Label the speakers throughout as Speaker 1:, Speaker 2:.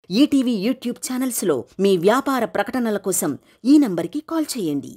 Speaker 1: ETV YouTube ఛానల్స్లో మీ వ్యాపార ప్రకటనల కోసం ఈ నంబర్కి కాల్ చేయండి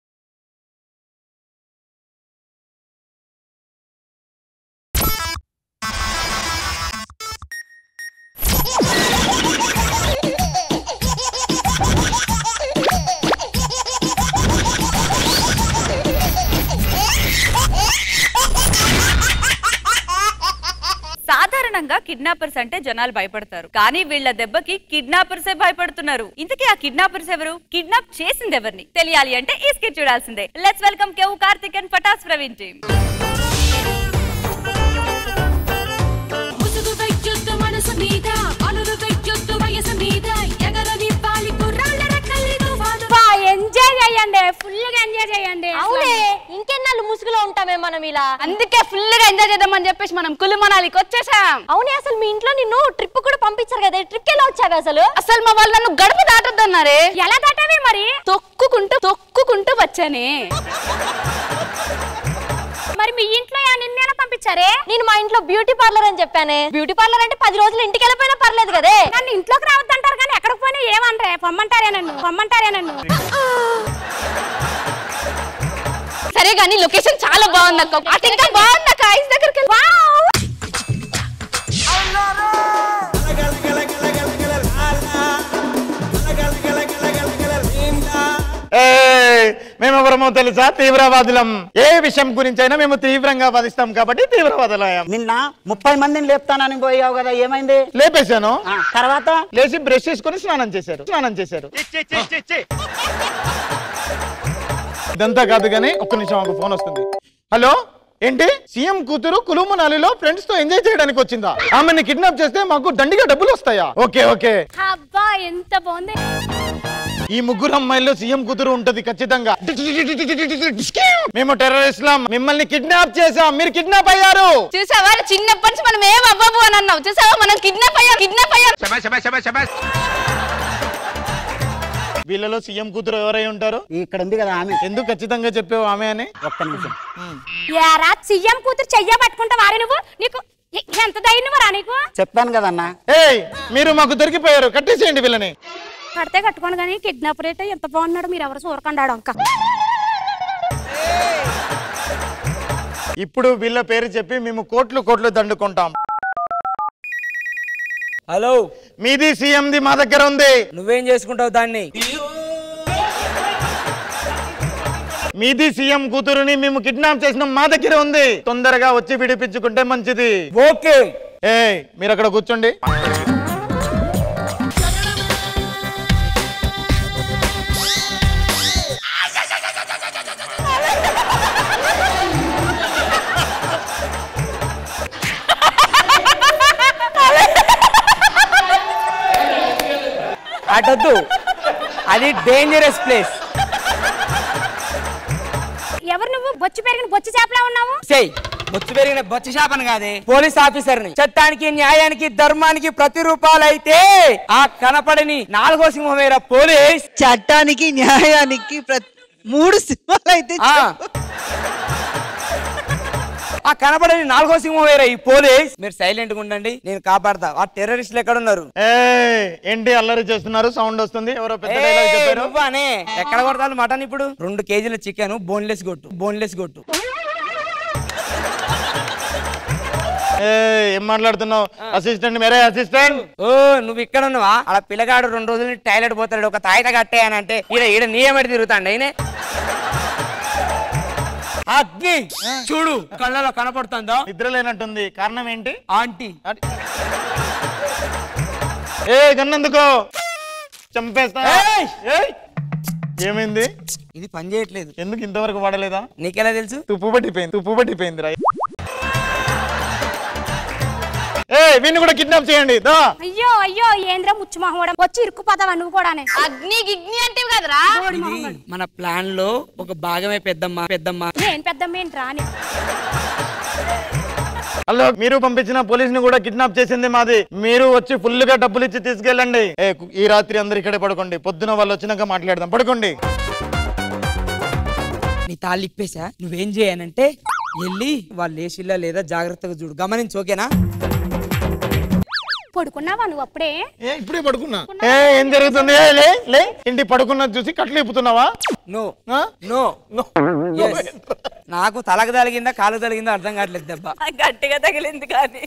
Speaker 2: సాధారణంగా కిడ్నాపర్స్ అంటే జనాలు భయపడతారు కానీ వీళ్ళ దెబ్బకి కిడ్నాపర్సే భయపడుతున్నారు ఇంతకీ ఆ కిడ్నాపర్స్ ఎవరు కిడ్నాప్ చేసింది ఎవరిని తెలియాలి అంటే ఈ స్కిట్ చూడాల్సిందే let's welcome Kevvu Karthik and Patas Praveen team
Speaker 3: ముసుగు వెయ్యొద్దు మనసు మీద అలులు వెయ్యొద్దు వయసు మీద ఎగరనివ్వాలి కుర్రాళ్ళ రెక్కల్ని తుఫాను
Speaker 4: బా ఎంజాయ్ చేయండి ఫుల్ గా ఎంజాయ్ చేయండి
Speaker 5: అవునే ఇంకెన్నాళ్ళు ముసుగులో ఉంటామే మనం ఇలా
Speaker 4: అందుకే ఫుల్ గా ఎంజాయ్ చేద్దామని చెప్పేసి మనం కులు మనాలికి వచ్చేసాం
Speaker 5: అవునే అసలు మీ ఇంట్లో నిన్ను ట్రిప్ కూడా పంపించారు కదా ట్రిప్ ఎలా వచ్చావి అసలు
Speaker 4: అసలు మా వాళ్ళు నన్ను గడుపు దాటొద్దన్నారే ఎలా దాటావే మరి తొక్కుకుంటూ తొక్కుకుంటూ వచ్చానే మరి మీ ఇంట్లో నిన్నేనా పంపించారే
Speaker 5: నేను మా ఇంట్లో బ్యూటీ పార్లర్ అని చెప్పానే బ్యూటీ పార్లర్ అంటే పది రోజులు ఇంటికి వెళ్ళిపోయినా పర్లేదు కదే
Speaker 4: నన్ను ఇంట్లోకి రావద్దంటారు కానీ ఎక్కడికి పోయినా ఏమనరే పొమ్మంటారే నన్ను పొమ్మంటారే నన్ను సరే కానీ లొకేషన్ చాలా బాగుంది అక్క అటు ఇంకా బాగుంది అక్క ఐస్ దగ్గరికి వెళ్ళి వావ్!
Speaker 6: ఏయ్! మేమెవరమో తెలుసా తీవ్రవాదులం ఏ విషయం గురించైనా మేము తీవ్రంగా వాదిస్తాం కాబట్టి తీవ్రవాదులయ్యాం
Speaker 7: నిన్న ముప్పై మందిని లేపుతానని పోయావు కదా ఏమైంది
Speaker 6: లేపేశాను
Speaker 7: ఆ, తర్వాత
Speaker 6: లేచి బ్రష్ చేసుకుని స్నానం చేశారు స్నానం చేశారు ఇదంతా కాదు కానీ ఒక్క నిమిషం ఒక ఫోన్ వస్తుంది హలో ఏంటి సీఎం కూతురు కులుమనాలిలో ఫ్రెండ్స్ తో ఎంజాయ్ చేయడానికి వచ్చిందా ఆమెని కిడ్నాప్ చేస్తే మాకు దండిగా డబ్బులు వస్తాయా ఓకే ఓకే
Speaker 4: అబ్బా ఎంత బాగుంది
Speaker 6: ఈ ముగ్గురు అమ్మాయిల్లో సీఎం కూతురు ఉంటది ఖచ్చితంగా మేము టెర్రరిస్ట్లం మిమ్మల్ని కిడ్నాప్ చేసాం మీరు కిడ్నాప్ అయ్యారు
Speaker 4: చూసావా చిన్నప్పటి నుంచి మనం ఏం అవ్వబు అని అన్నావు చూసావా మనం కిడ్నాప్ అయ్యాం కిడ్నాప్ అయ్యాం
Speaker 6: వీళ్ళలో సీఎం కూతురు ఎవరై ఉంటారు
Speaker 7: ఇక్కడ ఉంది కదా ఆమె
Speaker 6: ఎందుకు ఖచ్చితంగా చెప్పావు ఆమె అని
Speaker 7: ఒక్క నిమిషం
Speaker 4: యారా సీఎం కూతురు చెయ్య పట్టుకుంటా వారి నువ్వు నీకు ఎ- ఎంత ధైర్యం రా నీకు
Speaker 7: చెప్పాను కదన్నా
Speaker 6: ఏయ్ మీరు మాకు దొరికిపోయారు కట్టేసేయండి వీళ్ళని
Speaker 4: కడితే కట్టుకోండి కానీ కిడ్నాపర్ అయితే ఎంత బాగున్నాడు మీరు ఎవరు చూరకండాడు అంక
Speaker 6: ఇప్పుడు వీళ్ళ పేరు చెప్పి మేము కోట్లు కోట్లు దండుకుంటాం
Speaker 8: హలో
Speaker 6: మీది సీఎంది మా దగ్గర ఉంది
Speaker 8: నువ్వేం చేసుకుంటావు దాన్ని
Speaker 6: మీది సీఎం కూతురుని మేము కిడ్నాప్ చేసిన మా దగ్గర ఉంది తొందరగా వచ్చి విడిపించుకుంటే మంచిది
Speaker 8: ఓకే
Speaker 6: ఏయ్ మీరు అక్కడ కూర్చోండి
Speaker 8: అటొద్దు అది డేంజరస్ ప్లేస్
Speaker 4: ఎవరు నువ్వు బొచ్చు పెరిగిన బొచ్చు చేపలా ఉన్నావు
Speaker 8: సెయ్ బొచ్చు పెరిగిన బొచ్చు శాపను కాదే పోలీస్ ఆఫీసర్ని చట్టానికి న్యాయానికి ధర్మానికి ప్రతిరూపాలైతే ఆ కనపడని నాలుగో సింహమేర పోలీస్
Speaker 9: చట్టానికి న్యాయానికి ప్రతి మూడు సింహాలు అయితే
Speaker 8: ఆ ఆ కనపడని నాలుగో సింహం వేరే ఈ పోలీస్ మీరు సైలెంట్ గా ఉండండి నేను కాపాడతా ఆ టెర్రరిస్టులు ఎక్కడ ఉన్నారు
Speaker 6: ఏయ్ ఏంటి అల్లరి చేస్తున్నారు సౌండ్ వస్తుంది ఎవరో పెద్ద డైలాగ్
Speaker 8: ఏయ్,
Speaker 6: చెప్పారు
Speaker 8: నువ్వానే ఎక్కడ కొడతాను మటన్ ఇప్పుడు రెండు కేజీల చికెన్ బోన్లెస్ కొట్టు బోన్లెస్ కొట్టు
Speaker 6: ఏయ్, ఏం మాట్లాడుతున్నావు అసిస్టెంట్ మేరే అసిస్టెంట్
Speaker 8: ఓ నువ్వు ఇక్కడ ఉన్నావా అలా పిల్లగాడు రెండు రోజులు టాయిలెట్ పోతాడు ఒక తాయిత కట్టే అని అంటే ఈడ ఈడ నీయమడి తిరుగుతాండి అయినే అగ్గి చూడు కళ్ళలో కనపడుతుందా
Speaker 6: నిద్ర లేనట్టుంది కారణం ఏంటి
Speaker 8: ఆంటీ
Speaker 6: ఏ గన్నందుకో చంపేస్తా
Speaker 8: ఏయ్!
Speaker 6: ఏయ్! ఏమైంది
Speaker 8: ఇది పని చేయట్లేదు
Speaker 6: ఎందుకు ఇంతవరకు వాడలేదా
Speaker 8: నీకెలా తెలుసు
Speaker 6: తుప్పు పట్టిపోయింది తుప్పు పట్టిపోయింది రా ఏ వీడిని కూడా కిడ్నాప్ చేయండి దా
Speaker 4: అయ్యో అయ్యో ఏంద్ర ముచ్చు మొహం వచ్చి ఇరుక్కుపోతావా నువ్వు కూడానే
Speaker 5: అగ్ని గిగ్ని అంటే కదరా
Speaker 8: ఇది మన ప్లాన్ లో ఒక భాగమే పెద్దమ్మ పెద్దమ్మ
Speaker 4: నేను పెద్ద ఏంట్రా అని
Speaker 6: హలో మీరు పంపించిన పోలీస్ ని కూడా కిడ్నాప్ చేసింది మాది మీరు వచ్చి ఫుల్ గా డబ్బులు ఇచ్చి తీసుకెళ్ళండి ఏ కు- ఈ రాత్రి అందరు ఇక్కడే పడుకోండి పొద్దున వాళ్ళు వచ్చినాక మాట్లాడదాం పడుకోండి
Speaker 8: నీ తాళ్ళు ఇప్పేసా నువ్వేం చేయనంటే వెళ్ళి వాళ్ళు లేచిల్లా లేదా జాగ్రత్తగా చూడు గమనించు ఓకేనా
Speaker 3: పడుకున్నావా నువ్వు అప్పుడే
Speaker 6: ఏ ఇప్పుడే పడుకున్నా ఏ ఏం జరుగుతుంది ఏ, లే లే ఇంటి పడుకున్నది చూసి కట్లు ఇప్పుతున్నావా
Speaker 8: నో
Speaker 6: ఆ?
Speaker 8: No
Speaker 6: no.
Speaker 8: Yes. నాకు తలకు తలిగిందా కాలు తలిగిందా అర్థం కావట్లేదు దెబ్బ
Speaker 2: గట్టిగా తగిలింది కానీ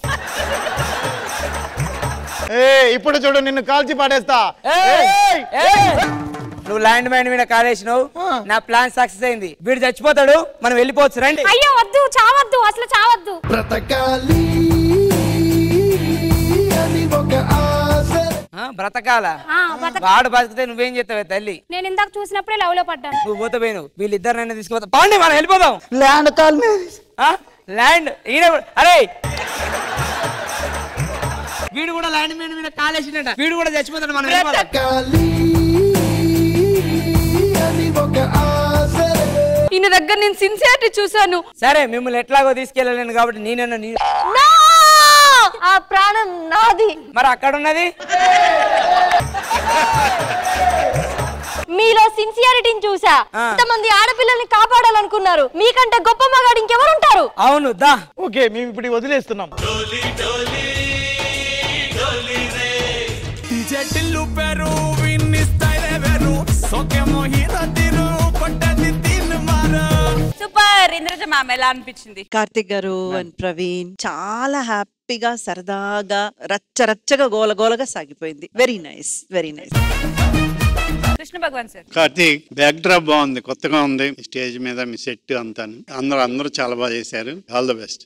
Speaker 6: ఏ ఇప్పుడు చూడు నిన్ను కాల్చి పాడేస్తా
Speaker 8: ఏయ్!
Speaker 6: ఏయ్!
Speaker 8: ఏయ్! నువ్వు ల్యాండ్ మైన్ మీద కాలేసినావు నా ప్లాన్ సక్సెస్ అయింది వీడు చచ్చిపోతాడు మనం వెళ్ళిపోవచ్చు రండి
Speaker 3: అయ్యో వద్దు చావద్దు అసలు చావద్దు
Speaker 8: ఆ, బ్రతకాల
Speaker 3: ఆ, బతక-
Speaker 8: వాడు బతికితే నువ్వేం చేస్తావే తల్లి
Speaker 3: నేను ఇందాక చూసినప్పుడే లవ్ లో పడ్డాను
Speaker 8: నువ్వు పోతే పోయినావు వీళ్ళిద్దరినైనా తీసుకుపోతా పాండి మనం వెళ్ళిపోదాం
Speaker 7: ల్యాండ్ కాల్ మీద
Speaker 8: ఆ? ల్యాండ్ ఈయన కూడా- అరే వీడు కూడా ల్యాండ్ మీద మీద కాలేసిండట వీడు కూడా చచ్చిపోతాడు మనం వెళ్ళిపోదాం.
Speaker 4: ఈయన దగ్గర నేను సిన్సియారిటీ చూసాను
Speaker 8: సరే మిమ్మల్ని ఎట్లాగో తీసుకెళ్ళలేను కాబట్టి నేనన్నా నీ
Speaker 5: No! ఆ ప్రాణం నాది
Speaker 8: మరి అక్కడ ఉన్నది
Speaker 5: మీలో సిన్సియారిటీని చూసా
Speaker 8: ఆ.
Speaker 5: ఇంతమంది ఆడపిల్లల్ని కాపాడాలనుకున్నారు మీకంటే గొప్ప మగాడు ఇంకెవరు ఉంటారు
Speaker 8: అవును దా
Speaker 6: ఓకే మేము ఇప్పుడు వదిలేస్తున్నాం
Speaker 2: సూపర్ ఇంద్రజ మ్యామ్ ఎలా అనిపించింది
Speaker 9: కార్తిక్ గారు అండ్ ప్రవీణ్ చాలా హ్యాపీగా సరదాగా రచ్చ రచ్చగా గోలగోలగా సాగిపోయింది very nice very nice
Speaker 2: Krishna Bhagavan sir
Speaker 10: Karthik backdrop బాగుంది కొత్తగా ఉంది స్టేజ్ మీద మీ సెట్ అంతా అందరూ అందరూ చాలా బాగా చేశారు all the best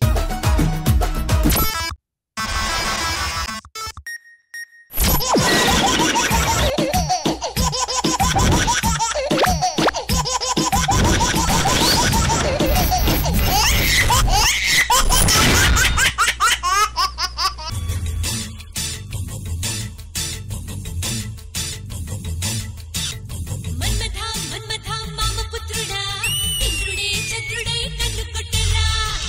Speaker 3: Manmatha Manmatha మామ పుత్రుడా ఇంద్రుడే చంద్రుడై నన్ను కొట్టరా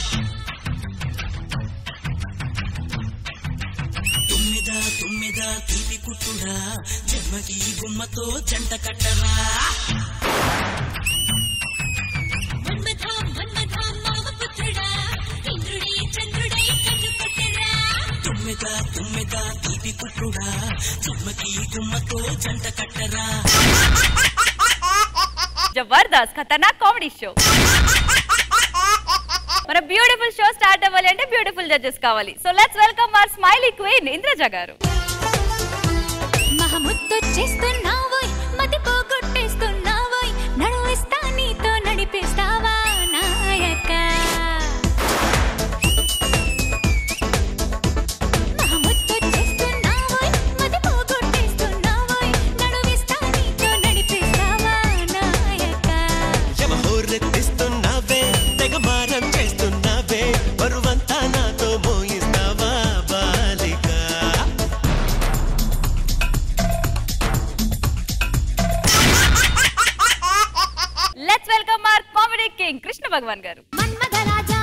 Speaker 3: మన్మథ మన్మథ మామ పుత్రుడా ఇంద్రుడే చంద్రుడై నన్ను కొట్టరా
Speaker 2: జబర్దస్త్ ఖతర్నాక్ కామెడీ షో మన బ్యూటిఫుల్ షో స్టార్ట్ అవ్వాలి అంటే బ్యూటిఫుల్ జడ్జెస్ కావాలి so let's welcome our smiley queen Indraja గారు
Speaker 3: మహముద్దొచ్చేస్తున్నావోయ్ మతి పోగొట్టేస్తున్నావోయ్ నడువిస్తా నీతో నడిపిస్తావా నాయక మహముద్దొచ్చేస్తున్నావోయ్ మతి పోగొట్టేస్తున్నావోయ్ నడువిస్తా నీతో నడిపిస్తావా నాయక
Speaker 11: హోరెత్తిస్తున్నావే తెగ మారం చేస్తున్నావే బరువంతా నాతో మోయిస్తావా బాలిక
Speaker 2: let's welcome our comedy king Krishna Bhagavan గారు
Speaker 3: మన్మథరాజ